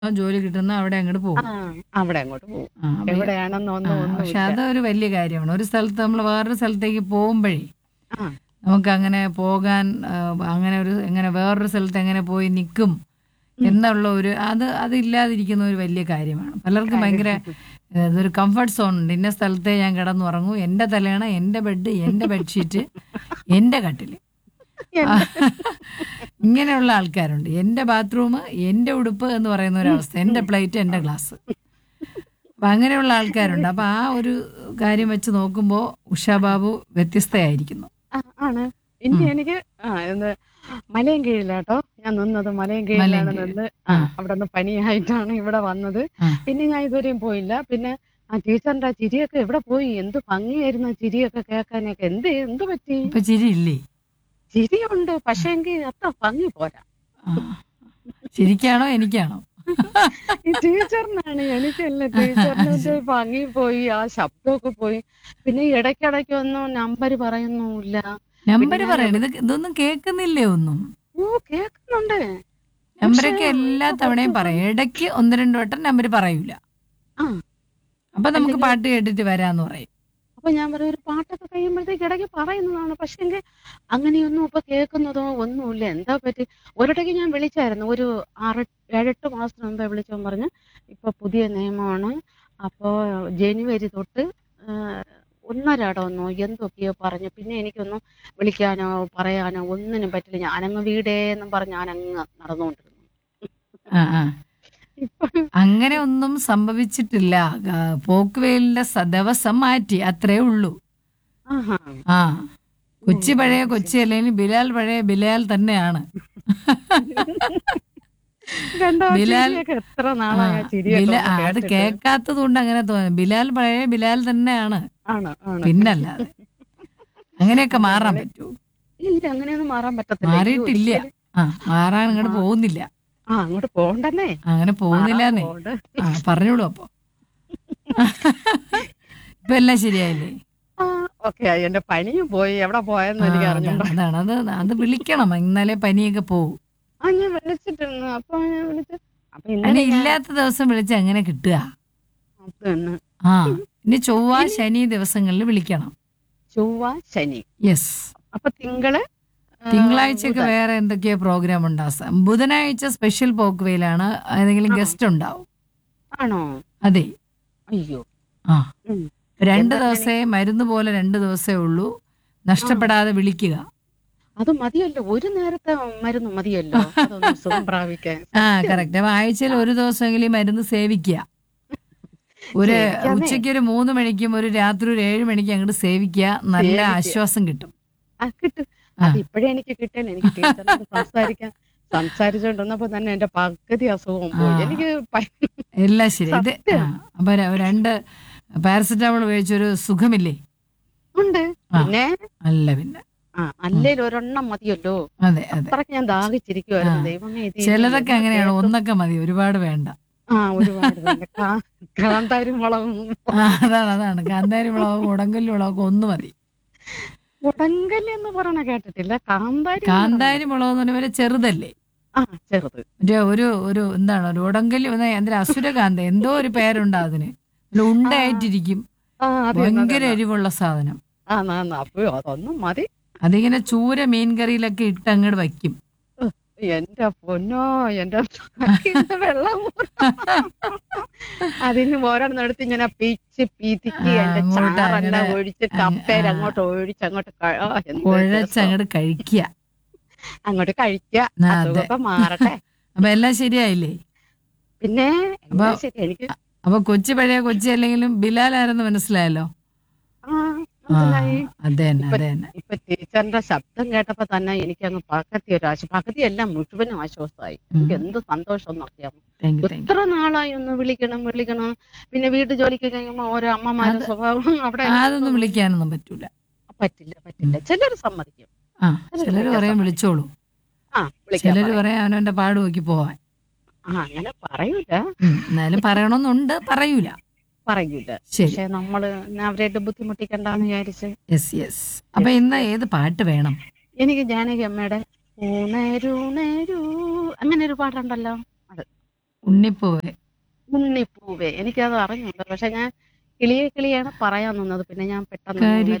ജോലി കിട്ടുന്ന അവിടെ അങ്ങോട്ട് പോകും ആ അവിടെ അങ്ങോട്ട് പോകും ആ, അപ്പൊ- എവിടെയാണെന്ന് ആ, ഒന്നും പക്ഷെ ഒന്നും അതൊരു വലിയ കാര്യമാണ് ഒരു സ്ഥലത്ത് നമ്മൾ വേറൊരു സ്ഥലത്തേക്ക് പോകുമ്പോഴേ ആ നമുക്ക് അങ്ങനെ പോകാൻ ആ, അങ്ങനെ ഒരു എങ്ങനെ വേറൊരു സ്ഥലത്ത് എങ്ങനെ പോയി നിൽക്കും എന്നുള്ള ഒരു അത് അതില്ലാതിരിക്കുന്ന ഒരു വലിയ കാര്യമാണ് പലർക്കും ഭയങ്കര ഏഹ്, ഇതൊരു കംഫർട്ട് സോൺ ഉണ്ട് ഇന്ന സ്ഥലത്തെ ഞാൻ കിടന്നുറങ്ങും എൻ്റെ തലയണ എൻ്റെ ബെഡ് എൻ്റെ ബെഡ്ഷീറ്റ് എൻ്റെ കട്ടില് ആ, ഇങ്ങനെയുള്ള ആൾക്കാരുണ്ട് എൻ്റെ ബാത്റൂം എൻ്റെ ഉടുപ്പ് എന്ന് പറയുന്ന ഒരു അവസ്ഥ എൻ്റെ പ്ലേറ്റ് എൻ്റെ ഗ്ലാസ് അപ്പൊ അങ്ങനെയുള്ള ആൾക്കാരുണ്ട് അപ്പൊ ആ ഒരു കാര്യം വെച്ച് നോക്കുമ്പോൾ ഉഷാ ബാബു വ്യത്യസ്തയായിരിക്കുന്നു ആ, ആണ് ഇനി എനിക്ക് ആ എന്ത് മലയും കീഴിലാട്ടോ ഞാൻ നിന്നത് മലയും കീഴിലാണ് മലയും കീഴിൽ. നിന്ന് ആ, ആ. അവിടെ നിന്ന് പനിയായിട്ടാണ് ഇവിടെ വന്നത് ആ. പിന്നെ ഞാൻ ഇതുവരെയും പോയില്ല പിന്നെ ആ ടീച്ചറിന്റെ ആ ചിരിയൊക്കെ എവിടെ പോയി എന്ത് ഭംഗിയായിരുന്നു ആ ചിരിയൊക്കെ കേൾക്കാനൊക്കെ എന്ത് എന്ത് പറ്റി ഇപ്പൊ ചിരി ഇല്ലേ ചിരിയുണ്ട് പക്ഷേങ്കിൽ അത്ര ഭംഗി പോരാ ആ. ചിരിക്കാണോ എനിക്കാണോ ഈ ടീച്ചറിനാണ് എനിക്കല്ല ടീച്ചറിന്റെ ഭംഗി പോയി ആ ശബ്ദമൊക്കെ പോയി പിന്നെ ഇടയ്ക്കിടയ്ക്ക് ഒന്നും നമ്പർ പറയുന്നുമില്ല നമ്പർ ഞാൻ പറയണം ഇത് ഇതൊന്നും കേൾക്കുന്നില്ലേ ഒന്നും ഓ കേൾക്കുന്നുണ്ട് നമ്പരൊക്കെ എല്ലാ തവണയും പറയും ഇടയ്ക്ക് ഒന്ന് രണ്ട് വട്ടം നമ്പർ പറയൂല ആ അപ്പൊ നമുക്ക് പാട്ട് കേട്ടിട്ട് വരാന്ന് പറയും അപ്പൊ ഞാൻ പറയും ഒരു പാട്ടൊക്കെ കഴിയുമ്പോഴത്തേക്ക് ഇടയ്ക്ക് പറയുന്നതാണ് പക്ഷെങ്കിൽ അങ്ങനെയൊന്നും ഇപ്പൊ കേൾക്കുന്നതോ ഒന്നുമില്ല എന്താ പറ്റി ഒരിടയ്ക്ക് ഞാൻ വിളിച്ചായിരുന്നു ഒരു ആറ് ഏഴെട്ട് മാസത്തിന് മുമ്പേ വിളിച്ചവൻ പറഞ്ഞ് ഇപ്പൊ പുതിയ നിയമമാണ് അപ്പോ ജനുവരി തൊട്ട് ആ, ഒന്നരാടമൊന്നോ എന്തൊക്കെയോ പറഞ്ഞു പിന്നെ എനിക്കൊന്നും വിളിക്കാനോ പറയാനോ ഒന്നിനും പറ്റില്ല ഞാനങ്ങ് വീടേന്നും പറഞ്ഞ് ഞാനങ്ങ് നടന്നുകൊണ്ടിരുന്നു ആ ആ ഇപ്പൊ അങ്ങനെ ഒന്നും സംഭവിച്ചിട്ടില്ല ആ, പോക്കുവേലിന്റെ സ- ദിവസം മാറ്റി അത്രേ ഉള്ളൂ ആഹാ ആ കൊച്ചി പഴയ കൊച്ചി അല്ലെങ്കിൽ ബിലാൽ പഴയ ബിലാൽ തന്നെയാണ് കണ്ടോ ബിലാൽ- ചിരിയൊക്കെ എത്ര ആ, നാളായ ചിരിയൊക്കെ ബിലാ- ഒന്ന് ആ, അത് കേട്ടിട്ട്. കേൾക്കാത്തത് കൊണ്ട് അങ്ങനെ തോന്നുന്നു ബിലാൽ പഴയ ബിലാൽ തന്നെയാണ് ആണ് ആണ് പിന്നല്ലാതെ അങ്ങനെയൊക്കെ മാറാൻ പറ്റൂ ഇല്ല അങ്ങനെയൊന്നും മാറാൻ പറ്റത്തില്ല മാറിയിട്ടില്ല ഒരിക്കലും- ആ മാറാൻ അങ്ങോട്ട് പോകുന്നില്ല ആ അങ്ങോട്ട് പോകണ്ടല്ലേ അങ്ങനെ പോകുന്നില്ലാന്നേ പോകണ്ട. ആ പറഞ്ഞോളൂ അപ്പൊ ഇപ്പൊ എല്ലാം ശരിയായില്ലേ ആ ഓക്കെ എന്റെ പനിയും പോയി എവിടെ പോയെന്ന് ആ, എനിക്ക് അതാണ് അറിഞ്ഞൂടാ അതാണ് അത് അത് വിളിക്കണം ഇന്നലെ പനിയൊക്കെ പോകും ആ ഞാൻ വിളിച്ചിട്ടിരുന്നു അപ്പൊ ഞാൻ വിളിച്ചു അപ്പൊ അതിന് ഇന്നലെ ഞാൻ- ഇല്ലാത്ത ദിവസം വിളിച്ച് എങ്ങനെ കിട്ടുക അത് തന്നെ. ആ ഇനി ചൊവ്വ ശനി ദിവസങ്ങളിൽ വിളിക്കണം ചൊവ്വ ശനി യെസ് അപ്പൊ തിങ്കള് ആ, തിങ്കളാഴ്ചയൊക്കെ ബുധൻ. വേറെ എന്തൊക്കെയോ പ്രോഗ്രാം ഉണ്ടാകും ബുധനാഴ്ച സ്പെഷ്യൽ പോക്കുവയിലാണ് ഏതെങ്കിലും ആ. ഗസ്റ്റ് ഉണ്ടാവും ആണോ അതെ അയ്യോ ആ ഉം. രണ്ട് എന്താ ദിവസേ മരുന്ന് പോലെ രണ്ട് ദിവസമേ ഉള്ളൂ നഷ്ടപ്പെടാതെ വിളിക്കുക അത് മതിയല്ലോ ഒരു നേരത്തെ മരുന്ന് മതിയല്ലോ അതൊന്ന് സുഖം പ്രാപിക്കാൻ ആ കറക്റ്റ് അപ്പൊ ആഴ്ചയിൽ ഒരു ദിവസമെങ്കിലും ഈ മരുന്ന് സേവിക്കുക ഒരു സേവിക്കാന്നേ. ഉച്ചയ്ക്ക് ഒരു മൂന്ന് മണിക്കും ഒരു രാത്രി ഒരു ഏഴ് മണിക്കും അങ്ങോട്ട് സേവിക്കുക നല്ല സേവിക്കുക. ആശ്വാസം കിട്ടും ആ കിട്ടും ആ. അത് ഇപ്പഴേ എനിക്ക് കിട്ടാൻ എനിക്ക് ടീച്ചറിനോട് സംസാരിക്കാൻ സംസാരിച്ചോണ്ടിരുന്നപ്പോ തന്നെ എന്റെ പകുതി അസുഖവും പോയി ആ. എനിക്ക് ഭയ- എല്ലാം ശരി ഇത് സത്യം. ആ, അപ്പൊ ര- രണ്ട് പാരസെറ്റാമോൾ കഴിച്ചൊരു സുഖമില്ലേ ഉണ്ട് ആ. പിന്നെ അല്ല പിന്നെ ആ അല്ലേലും ഒരെണ്ണം മതിയല്ലോ അതെ അതെ അത്രക്ക് ഞാൻ ദാഹിച്ചിരിക്കുവായിരുന്നു ആ. ദൈവമേ ഇത് ചിലതൊക്കെ എന്ത് അങ്ങനെയാണ് കേൾക്കും? ഒന്നൊക്കെ മതി ഒരുപാട് വേണ്ട ആ ഒരുപാട് വേണ്ട. കാ- കാന്താരി മുളകും ആ, അതാണ് അതാണ് കാന്താരി മുളകും ഉടങ്കല്ലി മുളകും ഒന്ന് മതി ഉടങ്കല് എന്ന് പറയണ കേട്ടിട്ടില്ല കാന്താരി കാന്താരി മുളക് എന്ന് പറഞ്ഞ ചെറുതല്ലേ ആ ചെറുത് ഒരു ഒരു ഒരു എന്താണ് ഒരു ഉടങ്കല്ലി ഒന്ന് എന്തൊരു അസുരകാന്ത എന്തോ ഒരു പേരുണ്ട് അതിന് ഒരു ഉണ്ടയായിട്ടിരിക്കും ആ അത് ഭയങ്കര എരിവുള്ള സാധനം ആ നാ അപ്പൊ അതൊന്നും മതി അതിങ്ങനെ ചൂര മീൻ കറിയിലൊക്കെ ഇട്ട് അങ്ങോട്ട് വയ്ക്കും എന്റെ പൊന്നോ എന്റെ നാക്കിന്റെ വെള്ളം ഊറും. അതിന് ഓരോന്നെടുത്ത് ഇങ്ങനെ പീച്ച് പീതിക്ക് ആ, എന്റെ അങ്ങോട്ട് ചാറെല്ലാം അങ്ങനെ, ഒഴിച്ച് അങ്ങ് കപ്പേര് ആ. അങ്ങോട്ട് ഒഴിച്ച് അങ്ങോട്ട് ക- ആ, എന്ത് കുഴച്ച് രസം. അങ്ങോട്ട് കഴിക്കുക അങ്ങോട്ട് കഴിക്കുക ആ, അതെ. അസുഖമൊക്കെ മാറട്ടെ അപ്പൊ എല്ലാം ശരിയായില്ലേ പിന്നെ അപ്പൊ- എല്ലാം ശരി എനിക്ക് അപ്പൊ കൊച്ചി പഴയ കൊച്ചി അല്ലെങ്കിലും ബിലാൽ ആരെന്ന് മനസ്സിലായല്ലോ ആ ആ മനസ്സിലായി അതെ തന്നെ ഇപ്പൊ- അതെ തന്നെ ഇപ്പൊ ടീച്ചറിന്റെ ശബ്ദം കേട്ടപ്പോ തന്നെ എനിക്ക് അങ്ങ് പകുതി ഒരു ആശ്വാസം പകുതി എല്ലാം മുഴുവനും ആശ്വാസമായി എനിക്ക് എന്ത് സന്തോഷം എന്നറിയാമോ താങ്ക് യു താങ്ക് എത്ര നാളായി ഒന്ന് വിളിക്കണം വിളിക്കണം പിന്നെ വീട്ടു ജോലിക്ക് കഴിയുമ്പോ ഓരോ അമ്മമാരുടെ അത് സ്വഭാവം അവിടെ യു അതൊന്നും വിളിക്കാനൊന്നും പറ്റൂല പറ്റില്ല പറ്റില്ല ചിലർ സമ്മതിക്കും ആ ചിലര് പറയാൻ വിളിച്ചോളൂ ആ വിളിക്കാം ചിലര് പറയാം. പറയാൻ അവനവന്റെ പാട് നോക്കി പോവാൻ ആ അങ്ങനെ പറയൂല ഉം, എന്നാലും പറയണമെന്നുണ്ട് പറയൂല പറയൂല ശരി പക്ഷെ നമ്മള് അവരായിട്ട് ബുദ്ധിമുട്ടിക്കണ്ടെന്ന് വിചാരിച്ച് യെസ് യെസ് അപ്പൊ ഇന്ന് ഏത് പാട്ട് വേണം എനിക്ക് ജാനകി അമ്മയുടെ ഊണേരൂണേരൂ അങ്ങനെ ഒരു പാട്ടുണ്ടല്ലോ അത് ഉണ്ണിപ്പൂവേ ഉണ്ണിപ്പൂവേ എനിക്കത് അറിഞ്ഞുണ്ട് പക്ഷെ ഞാൻ കിളിയെ കിളിയാണ് പറയാൻ നിന്നത് പിന്നെ ഞാൻ പെട്ടെന്ന് കരി